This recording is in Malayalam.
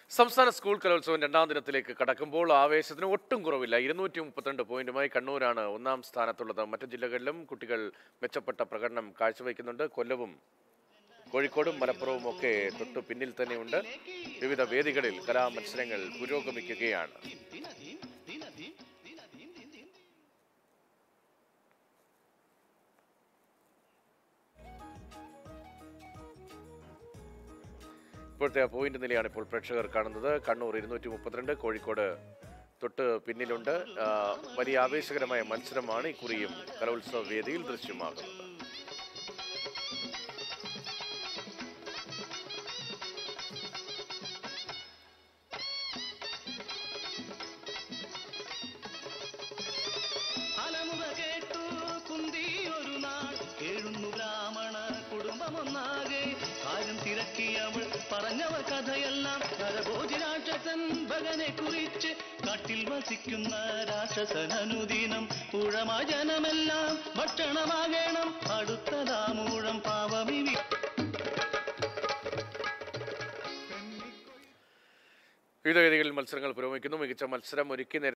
സംസ്ഥാന സ്കൂൾ കലോത്സവം രണ്ടാം ദിനത്തിലേക്ക് കടക്കുമ്പോൾ ആവേശത്തിന് ഒട്ടും കുറവില്ല ഇരുന്നൂറ്റി മുപ്പത്തിരണ്ട് പോയിന്റുമായി കണ്ണൂരാണ് ഒന്നാം സ്ഥാനത്തുള്ളത് മറ്റു ജില്ലകളിലും കുട്ടികൾ മെച്ചപ്പെട്ട പ്രകടനം കാഴ്ചവെക്കുന്നുണ്ട് കൊല്ലവും കോഴിക്കോടും മലപ്പുറവും ഒക്കെ തൊട്ടു പിന്നിൽ തന്നെയുണ്ട് വിവിധ വേദികളിൽ കലാമത്സരങ്ങൾ പുരോഗമിക്കുകയാണ് ഇപ്പോഴത്തെ ആ പോയിന്റ് നിലയാണ് ഇപ്പോൾ പ്രേക്ഷകർ കാണുന്നത് കണ്ണൂർ ഇരുന്നൂറ്റി മുപ്പത്തിരണ്ട് കോഴിക്കോട് തൊട്ട് പിന്നിലുണ്ട് ആ, വലിയ ആവേശകരമായ മത്സരമാണ് ഇക്കുറിയും കലോത്സവ വേദിയിൽ ദൃശ്യമാകുന്നത് അലമുറ കേട്ടു കുന്തി ഒരു നാൾ കേഴുന്നു ബ്രാഹ്മണ കുടുംബമൊന്നാകെ കാര്യം തിരക്കിയവൾ പറഞ്ഞവർ കഥയെല്ലാം നരഭോജി രാക്ഷസൻ ഭഗനെ കുറിച്ച് കാട്ടിൽ വസിക്കുന്ന രാക്ഷസൻ അനുദിനം ഊഴമാ ജനമെല്ലാം ഭക്ഷണമാകണം അടുത്തതാമൂഴം പാവമിവി വിവിധ വേദികളിൽ മത്സരങ്ങൾ പുരോഗമിക്കുന്നു മികച്ച മത്സരം ഒരുക്കി